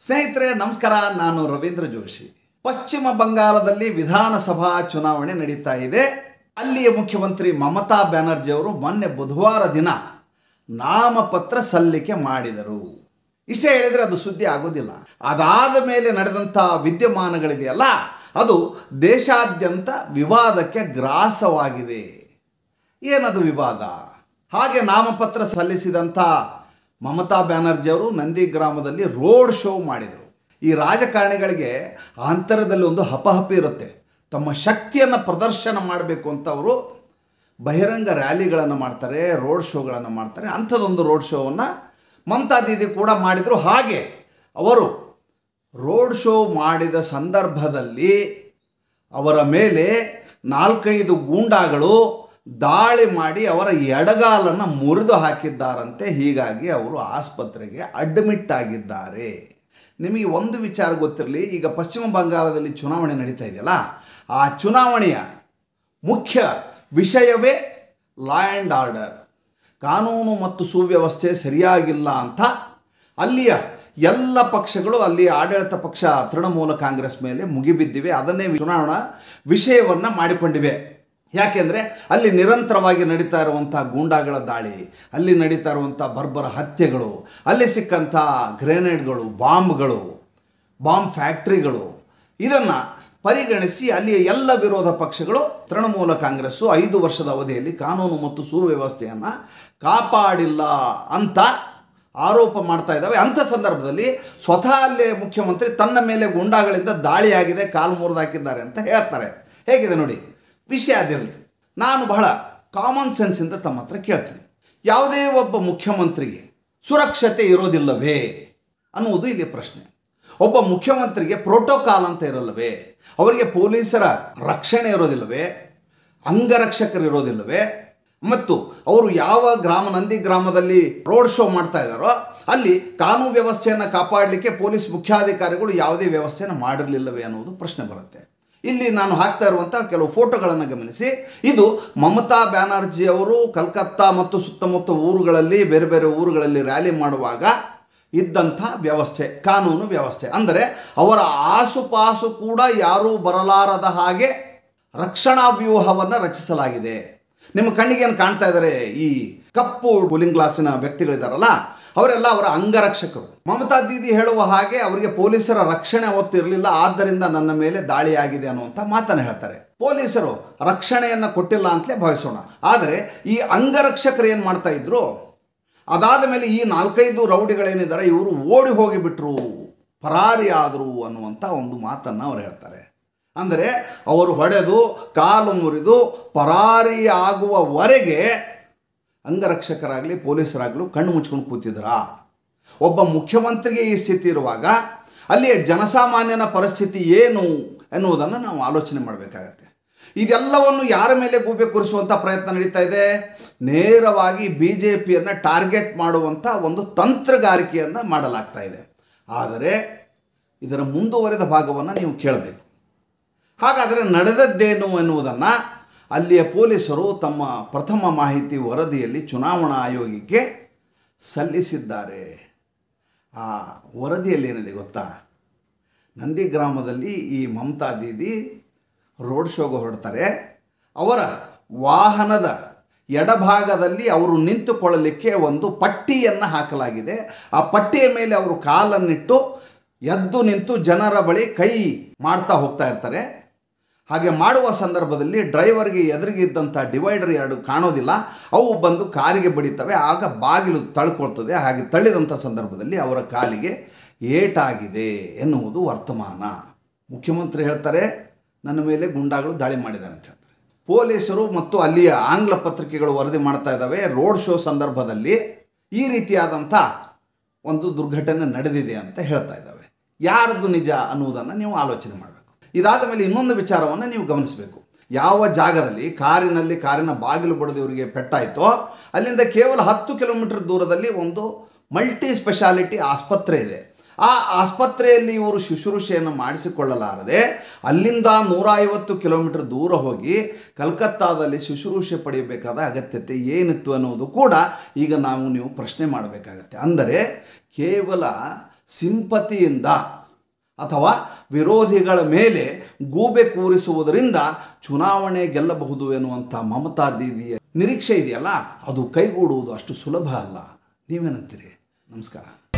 ಸ್ನೇಹಿತರೆ ನಮಸ್ಕಾರ ನಾನು ರವೀಂದ್ರ ಜೋಶಿ ಪಶ್ಚಿಮ ಬಂಗಾಳದಲ್ಲಿ ವಿಧಾನಸಭಾ ಚುನಾವಣೆ ನಡೀತಾ ಇದೆ ಅಲ್ಲಿಯ ಮುಖ್ಯಮಂತ್ರಿ ಮಮತಾ ಬ್ಯಾನರ್ಜಿ ಅವರು ಮೊನ್ನೆ ಬುಧವಾರ ದಿನ ನಾಮಪತ್ರ ಸಲ್ಲಿಕೆ ಮಾಡಿದರು ವಿಷಯ ಹೇಳಿದರೆ ಅದು ಸುದ್ದಿ ಆಗೋದಿಲ್ಲ ಅದಾದ ಮೇಲೆ ನಡೆದಂಥ ವಿದ್ಯಮಾನಗಳಿದೆಯಲ್ಲ ಅದು ದೇಶಾದ್ಯಂತ ವಿವಾದಕ್ಕೆ ಗ್ರಾಸವಾಗಿದೆ ಏನದು ವಿವಾದ ಹಾಗೆ ನಾಮಪತ್ರ ಸಲ್ಲಿಸಿದಂಥ ಮಮತಾ ಬ್ಯಾನರ್ಜಿ ಅವರು ನಂದಿ ಗ್ರಾಮದಲ್ಲಿ ರೋಡ್ ಶೋ ಮಾಡಿದರು ಈ ರಾಜಕಾರಣಿಗಳಿಗೆ ಆಂತರದಲ್ಲಿ ಒಂದು ಹಪಹಪಿ ಇರುತ್ತೆ ತಮ್ಮ ಶಕ್ತಿಯನ್ನು ಪ್ರದರ್ಶನ ಮಾಡಬೇಕು ಅಂತ ಅವರು ಬಹಿರಂಗ ರ್ಯಾಲಿಗಳನ್ನು ಮಾಡ್ತಾರೆ ರೋಡ್ ಶೋಗಳನ್ನು ಮಾಡ್ತಾರೆ ಅಂಥದ್ದೊಂದು ರೋಡ್ ಶೋವನ್ನು ಮಮತಾ ದೀದಿ ಕೂಡ ಮಾಡಿದರು ಹಾಗೆ ಅವರು ರೋಡ್ ಶೋ ಮಾಡಿದ ಸಂದರ್ಭದಲ್ಲಿ ಅವರ ಮೇಲೆ ನಾಲ್ಕೈದು ಗೂಂಡಾಗಳು ದಾಳಿ ಮಾಡಿ ಅವರ ಎಡಗಾಲನ್ನು ಮುರಿದು ಹಾಕಿದ್ದಾರಂತೆ ಹೀಗಾಗಿ ಅವರು ಆಸ್ಪತ್ರೆಗೆ ಅಡ್ಮಿಟ್ ಆಗಿದ್ದಾರೆ ನಿಮಗೆ ಒಂದು ವಿಚಾರ ಗೊತ್ತಿರಲಿ ಈಗ ಪಶ್ಚಿಮ ಬಂಗಾಳದಲ್ಲಿ ಚುನಾವಣೆ ನಡೀತಾ ಇದೆಯಲ್ಲ ಆ ಚುನಾವಣೆಯ ಮುಖ್ಯ ವಿಷಯವೇ ಲಾ ಆ್ಯಂಡ್ ಆರ್ಡರ್ ಕಾನೂನು ಮತ್ತು ಸುವ್ಯವಸ್ಥೆ ಸರಿಯಾಗಿಲ್ಲ ಅಂತ ಅಲ್ಲಿಯ ಎಲ್ಲ ಪಕ್ಷಗಳು ಅಲ್ಲಿ ಆಡಳಿತ ಪಕ್ಷ ತೃಣಮೂಲ ಕಾಂಗ್ರೆಸ್ ಮೇಲೆ ಮುಗಿಬಿದ್ದಿವೆ ಅದನ್ನೇ ಚುನಾವಣಾ ವಿಷಯವನ್ನು ಮಾಡಿಕೊಂಡಿವೆ ಯಾಕೆಂದರೆ ಅಲ್ಲಿ ನಿರಂತರವಾಗಿ ನಡೀತಾ ಇರುವಂಥ ಗೂಂಡಾಗಳ ದಾಳಿ ಅಲ್ಲಿ ನಡೀತಾ ಇರುವಂಥ ಬರ್ಬರ ಹತ್ಯೆಗಳು ಅಲ್ಲಿ ಸಿಕ್ಕಂಥ ಗ್ರೆನೇಡ್ಗಳು ಬಾಂಬ್ಗಳು ಬಾಂಬ್ ಫ್ಯಾಕ್ಟ್ರಿಗಳು ಇದನ್ನು ಪರಿಗಣಿಸಿ ಅಲ್ಲಿಯ ಎಲ್ಲ ವಿರೋಧ ಪಕ್ಷಗಳು ತೃಣಮೂಲ ಕಾಂಗ್ರೆಸ್ಸು ಐದು ವರ್ಷದ ಅವಧಿಯಲ್ಲಿ ಕಾನೂನು ಮತ್ತು ಸುವ್ಯವಸ್ಥೆಯನ್ನು ಕಾಪಾಡಿಲ್ಲ ಅಂತ ಆರೋಪ ಮಾಡ್ತಾ ಇದ್ದಾವೆ ಅಂಥ ಸಂದರ್ಭದಲ್ಲಿ ಸ್ವತಃ ಅಲ್ಲೇ ಮುಖ್ಯಮಂತ್ರಿ ತನ್ನ ಮೇಲೆ ಗುಂಡಾಗಳಿಂದ ದಾಳಿಯಾಗಿದೆ ಕಾಲು ಮುರಿದಾಕಿದ್ದಾರೆ ಅಂತ ಹೇಳ್ತಾರೆ ಹೇಗಿದೆ ನೋಡಿ ವಿಷಯ ಅದಿರಲಿ ನಾನು ಬಹಳ ಕಾಮನ್ ಸೆನ್ಸಿಂದ ತಮ್ಮ ಹತ್ರ ಕೇಳ್ತೀನಿ ಯಾವುದೇ ಒಬ್ಬ ಮುಖ್ಯಮಂತ್ರಿಗೆ ಸುರಕ್ಷತೆ ಇರೋದಿಲ್ಲವೇ ಅನ್ನುವುದು ಇಲ್ಲಿ ಪ್ರಶ್ನೆ ಒಬ್ಬ ಮುಖ್ಯಮಂತ್ರಿಗೆ ಪ್ರೋಟೋಕಾಲ್ ಅಂತ ಇರಲ್ಲವೇ ಅವರಿಗೆ ಪೊಲೀಸರ ರಕ್ಷಣೆ ಇರೋದಿಲ್ಲವೇ ಅಂಗರಕ್ಷಕರು ಇರೋದಿಲ್ಲವೇ ಮತ್ತು ಅವರು ಯಾವ ಗ್ರಾಮ ನಂದಿ ಗ್ರಾಮದಲ್ಲಿ ರೋಡ್ ಶೋ ಮಾಡ್ತಾ ಇದ್ದಾರೋ ಅಲ್ಲಿ ಕಾನೂನು ವ್ಯವಸ್ಥೆಯನ್ನು ಕಾಪಾಡಲಿಕ್ಕೆ ಪೊಲೀಸ್ ಮುಖ್ಯಾಧಿಕಾರಿಗಳು ಯಾವುದೇ ವ್ಯವಸ್ಥೆಯನ್ನು ಮಾಡಿರಲಿಲ್ಲವೇ ಅನ್ನೋದು ಪ್ರಶ್ನೆ ಬರುತ್ತೆ ಇಲ್ಲಿ ನಾನು ಹಾಕ್ತಾ ಇರುವಂಥ ಕೆಲವು ಫೋಟೋಗಳನ್ನು ಗಮನಿಸಿ ಇದು ಮಮತಾ ಬ್ಯಾನರ್ಜಿ ಅವರು ಕಲ್ಕತ್ತಾ ಮತ್ತು ಸುತ್ತಮುತ್ತ ಊರುಗಳಲ್ಲಿ ಬೇರೆ ಬೇರೆ ಊರುಗಳಲ್ಲಿ ರ್ಯಾಲಿ ಮಾಡುವಾಗ ಇದ್ದಂಥ ವ್ಯವಸ್ಥೆ ಕಾನೂನು ವ್ಯವಸ್ಥೆ ಅಂದರೆ ಅವರ ಆಸುಪಾಸು ಕೂಡ ಯಾರೂ ಬರಲಾರದ ಹಾಗೆ ರಕ್ಷಣಾ ವ್ಯೂಹವನ್ನು ರಚಿಸಲಾಗಿದೆ ನಿಮ್ಮ ಕಣ್ಣಿಗೆ ಏನು ಕಾಣ್ತಾ ಇದ್ದಾರೆ ಈ ಕಪ್ಪು ಕೂಲಿಂಗ್ ಗ್ಲಾಸಿನ ವ್ಯಕ್ತಿಗಳಿದ್ದಾರಲ್ಲ ಅವರೆಲ್ಲ ಅವರ ಅಂಗರಕ್ಷಕರು ಮಮತಾ ದೀದಿ ಹೇಳುವ ಹಾಗೆ ಅವರಿಗೆ ಪೊಲೀಸರ ರಕ್ಷಣೆ ಅವತ್ತಿರಲಿಲ್ಲ ಆದ್ದರಿಂದ ನನ್ನ ಮೇಲೆ ದಾಳಿಯಾಗಿದೆ ಅನ್ನುವಂಥ ಮಾತನ್ನು ಹೇಳ್ತಾರೆ ಪೊಲೀಸರು ರಕ್ಷಣೆಯನ್ನು ಕೊಟ್ಟಿಲ್ಲ ಅಂತಲೇ ಭಾವಿಸೋಣ ಆದರೆ ಈ ಅಂಗರಕ್ಷಕರು ಏನು ಮಾಡ್ತಾ ಇದ್ರು ಅದಾದ ಮೇಲೆ ಈ ನಾಲ್ಕೈದು ರೌಡಿಗಳೇನಿದ್ದಾರೆ ಇವರು ಓಡಿ ಹೋಗಿಬಿಟ್ರು ಪರಾರಿ ಆದರು ಅನ್ನುವಂಥ ಒಂದು ಮಾತನ್ನು ಅವ್ರು ಹೇಳ್ತಾರೆ ಅಂದರೆ ಅವರು ಹೊಡೆದು ಕಾಲು ಮುರಿದು ಪರಾರಿ ಆಗುವವರೆಗೆ ಅಂಗರಕ್ಷಕರಾಗಲಿ ಪೊಲೀಸರಾಗಲಿ ಕಣ್ಣು ಮುಚ್ಕೊಂಡು ಕೂತಿದ್ರಾ ಒಬ್ಬ ಮುಖ್ಯಮಂತ್ರಿಗೆ ಈ ಸ್ಥಿತಿ ಇರುವಾಗ ಅಲ್ಲಿಯ ಜನಸಾಮಾನ್ಯನ ಪರಿಸ್ಥಿತಿ ಏನು ಎನ್ನುವುದನ್ನು ನಾವು ಆಲೋಚನೆ ಮಾಡಬೇಕಾಗತ್ತೆ ಇದೆಲ್ಲವನ್ನು ಯಾರ ಮೇಲೆ ಗೂಬೆ ಕೂರಿಸುವಂಥ ಪ್ರಯತ್ನ ನಡೀತಾ ಇದೆ ನೇರವಾಗಿ ಬಿ ಜೆ ಪಿಯನ್ನು ಟಾರ್ಗೆಟ್ ಮಾಡುವಂಥ ಒಂದು ತಂತ್ರಗಾರಿಕೆಯನ್ನು ಮಾಡಲಾಗ್ತಾ ಇದೆ ಆದರೆ ಇದರ ಮುಂದುವರೆದ ಭಾಗವನ್ನು ನೀವು ಕೇಳಬೇಕು ಹಾಗಾದರೆ ನಡೆದದ್ದೇನು ಎನ್ನುವುದನ್ನು ಅಲ್ಲಿಯ ಪೊಲೀಸರು ತಮ್ಮ ಪ್ರಥಮ ಮಾಹಿತಿ ವರದಿಯಲ್ಲಿ ಚುನಾವಣಾ ಆಯೋಗಕ್ಕೆ ಸಲ್ಲಿಸಿದ್ದಾರೆ ಆ ವರದಿಯಲ್ಲಿ ಏನಿದೆ ಗೊತ್ತಾ ನಂದಿ ಗ್ರಾಮದಲ್ಲಿ ಈ ಮಮತಾ ದೀದಿ ರೋಡ್ ಶೋಗೆ ಹೊರಡ್ತಾರೆ ಅವರ ವಾಹನದ ಎಡಭಾಗದಲ್ಲಿ ಅವರು ನಿಂತುಕೊಳ್ಳಲಿಕ್ಕೆ ಒಂದು ಪಟ್ಟಿಯನ್ನು ಹಾಕಲಾಗಿದೆ ಆ ಪಟ್ಟಿಯ ಮೇಲೆ ಅವರು ಕಾಲನ್ನಿಟ್ಟು ಎದ್ದು ನಿಂತು ಜನರ ಬಳಿ ಕೈ ಮಾಡ್ತಾ ಹೋಗ್ತಾ ಇರ್ತಾರೆ ಹಾಗೆ ಮಾಡುವ ಸಂದರ್ಭದಲ್ಲಿ ಡ್ರೈವರ್ಗೆ ಎದುರಿಗಿದ್ದಂಥ ಡಿವೈಡರ್ ಎರಡು ಕಾಣೋದಿಲ್ಲ ಅವು ಬಂದು ಕಾರಿಗೆ ಬಡಿತವೆ ಆಗ ಬಾಗಿಲು ತಳ್ಕೊಳ್ತದೆ ಹಾಗೆ ತಳ್ಳಿದಂಥ ಸಂದರ್ಭದಲ್ಲಿ ಅವರ ಕಾಲಿಗೆ ಏಟಾಗಿದೆ ಎನ್ನುವುದು ವರ್ತಮಾನ ಮುಖ್ಯಮಂತ್ರಿ ಹೇಳ್ತಾರೆ ನನ್ನ ಮೇಲೆ ಗುಂಡಾಗಳು ದಾಳಿ ಮಾಡಿದ್ದಾರೆ ಅಂತ ಹೇಳ್ತಾರೆ ಪೊಲೀಸರು ಮತ್ತು ಅಲ್ಲಿಯ ಆಂಗ್ಲ ಪತ್ರಿಕೆಗಳು ವರದಿ ಮಾಡ್ತಾ ಇದ್ದಾವೆ ರೋಡ್ ಶೋ ಸಂದರ್ಭದಲ್ಲಿ ಈ ರೀತಿಯಾದಂಥ ಒಂದು ದುರ್ಘಟನೆ ನಡೆದಿದೆ ಅಂತ ಹೇಳ್ತಾ ಇದ್ದಾವೆ ಯಾರದ್ದು ನಿಜ ಅನ್ನುವುದನ್ನು ನೀವು ಆಲೋಚನೆ ಮಾಡಬೇಕು ಇದಾದ ಮೇಲೆ ಇನ್ನೊಂದು ವಿಚಾರವನ್ನು ನೀವು ಗಮನಿಸಬೇಕು ಯಾವ ಜಾಗದಲ್ಲಿ ಕಾರಿನಲ್ಲಿ ಕಾರಿನ ಬಾಗಿಲು ಬಡಿದು ಇವರಿಗೆ ಪೆಟ್ಟಾಯಿತೋ ಅಲ್ಲಿಂದ ಕೇವಲ ಹತ್ತು ಕಿಲೋಮೀಟರ್ ದೂರದಲ್ಲಿ ಒಂದು ಮಲ್ಟಿ ಸ್ಪೆಷಾಲಿಟಿ ಆಸ್ಪತ್ರೆ ಇದೆ ಆ ಆಸ್ಪತ್ರೆಯಲ್ಲಿ ಇವರು ಶುಶ್ರೂಷೆಯನ್ನು ಮಾಡಿಸಿಕೊಳ್ಳಲಾರದೆ ಅಲ್ಲಿಂದ ನೂರ ಐವತ್ತು ಕಿಲೋಮೀಟರ್ ದೂರ ಹೋಗಿ ಕಲ್ಕತ್ತಾದಲ್ಲಿ ಶುಶ್ರೂಷೆ ಪಡೆಯಬೇಕಾದ ಅಗತ್ಯತೆ ಏನಿತ್ತು ಅನ್ನೋದು ಕೂಡ ಈಗ ನಾವು ನೀವು ಪ್ರಶ್ನೆ ಮಾಡಬೇಕಾಗತ್ತೆ ಅಂದರೆ ಕೇವಲ ಸಿಂಪತಿಯಿಂದ ಅಥವಾ ವಿರೋಧಿಗಳ ಮೇಲೆ ಗೂಬೆ ಕೂರಿಸುವುದರಿಂದ ಚುನಾವಣೆ ಗೆಲ್ಲಬಹುದು ಎನ್ನುವಂಥ ಮಮತಾ ದೇವಿಯ ನಿರೀಕ್ಷೆ ಇದೆಯಲ್ಲ ಅದು ಕೈಗೂಡುವುದು ಅಷ್ಟು ಸುಲಭ ಅಲ್ಲ ನೀವೇನಂತೀರಿ ನಮಸ್ಕಾರ